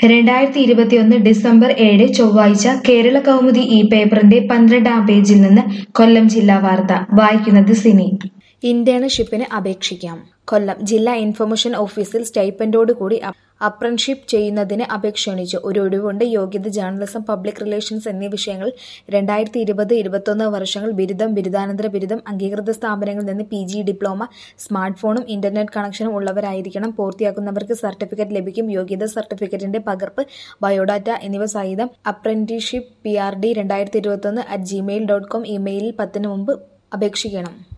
രണ്ടായിരത്തി ഇരുപത്തിയൊന്ന് ഡിസംബർ ഏഴ് ചൊവ്വാഴ്ച കേരള കൗമുദി ഈ പേപ്പറിന്റെ പന്ത്രണ്ടാം പേജിൽ നിന്ന് കൊല്ലം ജില്ലാ വാർത്ത വായിക്കുന്നത് സിനി ഇന്റേൺഷിപ്പിന് അപേക്ഷിക്കാം കൊല്ലം ജില്ലാ ഇൻഫർമേഷൻ ഓഫീസിൽ സ്റ്റൈപ്പൻഡോടുകൂടി അപ്രന്റീഷിപ്പ് ചെയ്യുന്നതിന് അപേക്ഷ ക്ഷണിച്ചു ഒരു ഒഴിവുണ്ട് യോഗ്യത ജേർണലിസം പബ്ലിക് റിലേഷൻസ് എന്നീ വിഷയങ്ങൾ രണ്ടായിരത്തി ഇരുപത് ഇരുപത്തൊന്ന് വർഷങ്ങൾ ബിരുദം ബിരുദാനന്തര ബിരുദം അംഗീകൃത സ്ഥാപനങ്ങളിൽ നിന്ന് പി ജി ഡിപ്ലോമ സ്മാർട്ട് ഫോണും ഇന്റർനെറ്റ് കണക്ഷനും ഉള്ളവരായിരിക്കണം പൂർത്തിയാക്കുന്നവർക്ക് സർട്ടിഫിക്കറ്റ് ലഭിക്കും യോഗ്യത സർട്ടിഫിക്കറ്റിന്റെ പകർപ്പ് ബയോഡാറ്റ എന്നിവ സഹിതം അപ്രന്റീഷിപ്പ് പി ആർ ഡി രണ്ടായിരത്തി ഇരുപത്തൊന്ന് അറ്റ് ജിമെയിൽ ഡോട്ട് കോം ഇമെയിലിൽ പത്തിന് മുമ്പ് അപേക്ഷിക്കണം